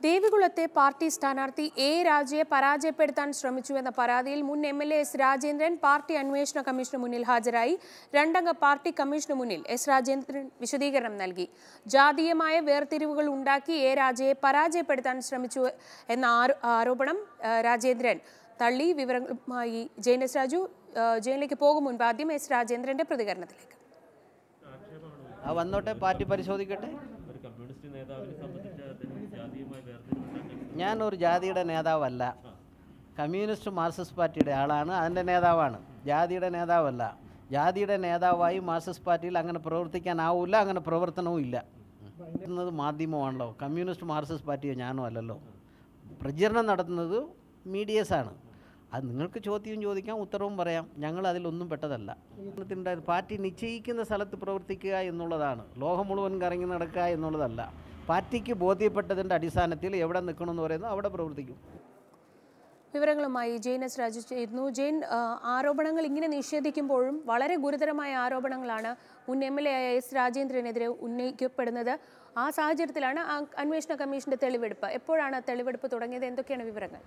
ദേവികുളത്തെ party സ്ഥാനാർത്ഥി A രാജയെ പരാജയപ്പെടുത്താൻ ശ്രമിച്ചുവെന്ന പരാതിയിൽ മുൻ M L A S Rajendran party അന്വേഷണ കമ്മീഷന് മുന്നിൽ ഹാജരായി രണ്ടംഗ പാർട്ടി കമ്മീഷന് മുന്നിൽ എസ് രാജേന്ദ്രൻ വിശദീകരണം നൽകി ജാതീയമായ വേർതിരിവുകൾ ഉണ്ടാക്കി എ രാജയെ പരാജയപ്പെടുത്താൻ ശ്രമിച്ചു എന്ന ആരോ- ആരോപണം ആ, രാജേന്ദ്രൻ തള്ളി വിവരങ്ങളുമായി ജയൻ എസ് രാജു ആ, ജയിലിലേക്ക് പോകും മുൻപ് ആദ്യം എസ് രാജേന്ദ്രന്റെ പ്രതികരണത്തിലേക്ക് ആ വന്നോട്ടെ പാർട്ടി പരിശോധിക്കട്ടെ ഒരു കമ്മ്യൂണിസ്റ്റ് നേതാവിനെ സംബന്ധിച്ച് അദ്ദേഹം ജാതീയമായി വേർതിരിവുണ്ടാക്കാൻ ഞാൻ ഒരു ജാതിയുടെ നേതാവല്ല കമ്മ്യൂണിസ്റ്റ് മാർക്സിസ്റ്റ് പാർട്ടിയുടെ ആളാണ് അതിൻ്റെ നേതാവാണ് ജാതിയുടെ നേതാവല്ല ജാതിയുടെ നേതാവായി മാർക്സിസ്റ്റ് പാർട്ടിയിൽ അങ്ങനെ പ്രവർത്തിക്കാനാവില്ല അങ്ങനെ പ്രവർത്തനവും ഇല്ല എന്നത് മാധ്യമമാണല്ലോ കമ്മ്യൂണിസ്റ്റ് മാർക്സിസ്റ്റ് പാർട്ടിയോ ഞാനോ അല്ലല്ലോ പ്രചരണം നടത്തുന്നത് മീഡിയസാണ് അത് നിങ്ങൾക്ക് ചോദ്യവും ചോദിക്കാം ഉത്തരവും പറയാം ഞങ്ങൾ അതിലൊന്നും പെട്ടതല്ല ഇതിൻ്റെ പാർട്ടി നിശ്ചയിക്കുന്ന സ്ഥലത്ത് പ്രവർത്തിക്കുക എന്നുള്ളതാണ് ലോകം മുഴുവൻ കറങ്ങി നടക്കുക എന്നുള്ളതല്ല പാർട്ടിക്ക് ബോധ്യപ്പെട്ടതിൻ്റെ അടിസ്ഥാനത്തിൽ എവിടെ നിൽക്കണമെന്ന് പറയുന്നു അവിടെ പ്രവർത്തിക്കും വിവരങ്ങളുമായി ജെയിൻ എസ് രാജു ചേരുന്നു ജെയിൻ ആ, ആരോപണങ്ങൾ ഇങ്ങനെ നിഷേധിക്കുമ്പോഴും വളരെ ഗുരുതരമായ ആരോപണങ്ങളാണ് മുൻ എം എൽ എ ആയ എസ് രാജേന്ദ്രനെതിരെ ഉന്നയിക്കപ്പെടുന്നത് ആ സാഹചര്യത്തിലാണ് ആ അന്വേഷണ കമ്മീഷന്റെ തെളിവെടുപ്പ് എപ്പോഴാണ് തെളിവെടുപ്പ് തുടങ്ങിയത് എന്തൊക്കെയാണ് വിവരങ്ങൾ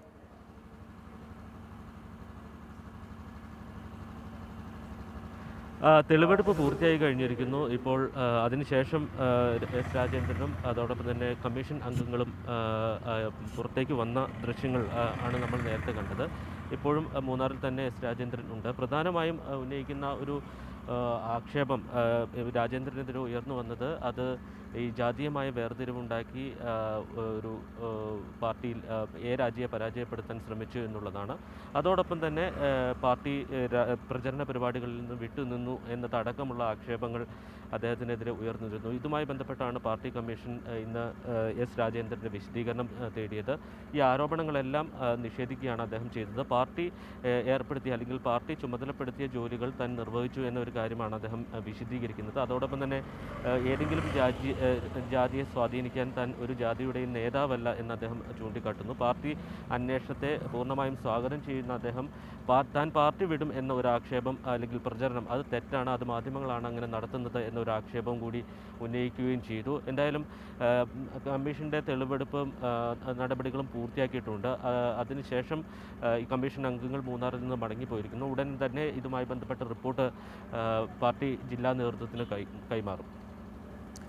ആ, തെളിവെടുപ്പ് പൂർത്തിയായി കഴിഞ്ഞിരിക്കുന്നു ഇപ്പോൾ ആ, അതിനുശേഷം ആ, എസ് രാജേന്ദ്രനും അതോടൊപ്പം തന്നെ കമ്മീഷൻ അംഗങ്ങളും ആ, ആ, പുറത്തേക്ക് വന്ന ദൃശ്യങ്ങൾ ആ, ആണ് നമ്മൾ നേരത്തെ കണ്ടത് ഇപ്പോഴും ആ, മൂന്നാറിൽ തന്നെ എസ് രാജേന്ദ്രൻ ഉണ്ട് പ്രധാനമായും ആ, ഉന്നയിക്കുന്ന ഒരു ആ, ആക്ഷേപം ആ, രാജേന്ദ്രനെതിരെ ഉയർന്നു വന്നത് അത് ഈ ജാതീയമായ വേർതിരിവുണ്ടാക്കി ആ, ഒരു ആ, പാർട്ടിയിൽ ആ, എ രാജയെ പരാജയപ്പെടുത്താൻ ശ്രമിച്ചു എന്നുള്ളതാണ് അതോടൊപ്പം തന്നെ ആ, പാർട്ടി ആ, ര- പ്രചരണ പരിപാടികളിൽ നിന്ന് വിട്ടുനിന്നു എന്നതടക്കമുള്ള ആക്ഷേപങ്ങൾ അദ്ദേഹത്തിനെതിരെ ഉയർന്നിരുന്നു ഇതുമായി ബന്ധപ്പെട്ടാണ് പാർട്ടി കമ്മീഷൻ ആ, ഇന്ന് ആ, എസ് രാജേന്ദ്രൻ്റെ വിശദീകരണം ആ, തേടിയത് ഈ ആരോപണങ്ങളെല്ലാം ആ, നിഷേധിക്കുകയാണ് അദ്ദേഹം ചെയ്തത് പാർട്ടി ആ, ഏർപ്പെടുത്തിയ അല്ലെങ്കിൽ പാർട്ടി ചുമതലപ്പെടുത്തിയ ജോലികൾ താൻ നിർവഹിച്ചു എന്ന ഒരു കാര്യമാണ് അദ്ദേഹം ആ, വിശദീകരിക്കുന്നത് അതോടൊപ്പം തന്നെ ആ, ഏതെങ്കിലും രാജ്യ ആ, ജാതിയെ സ്വാധീനിക്കാൻ താൻ ഒരു ജാതിയുടെയും നേതാവല്ല എന്ന് അദ്ദേഹം ചൂണ്ടിക്കാട്ടുന്നു പാർട്ടി അന്വേഷണത്തെ പൂർണ്ണമായും സ്വാഗതം ചെയ്യുന്ന അദ്ദേഹം പാ- താൻ പാർട്ടി വിടും എന്ന ഒരു ആക്ഷേപം അല്ലെങ്കിൽ പ്രചരണം അത് തെറ്റാണ് അത് മാധ്യമങ്ങളാണ് അങ്ങനെ നടത്തുന്നത് എന്ന ഒരു ആക്ഷേപം കൂടി ഉന്നയിക്കുകയും ചെയ്തു എന്തായാലും ആ, കമ്മീഷൻ്റെ തെളിവെടുപ്പും ആ, നടപടികളും പൂർത്തിയാക്കിയിട്ടുണ്ട് ആ, അതിനുശേഷം ആ, ഈ കമ്മീഷൻ അംഗങ്ങൾ മൂന്നാറിൽ നിന്ന് മടങ്ങിപ്പോയിരിക്കുന്നു ഉടൻ തന്നെ ഇതുമായി ബന്ധപ്പെട്ട റിപ്പോർട്ട് ആ, പാർട്ടി ജില്ലാ നേതൃത്വത്തിന് കൈ കൈമാറും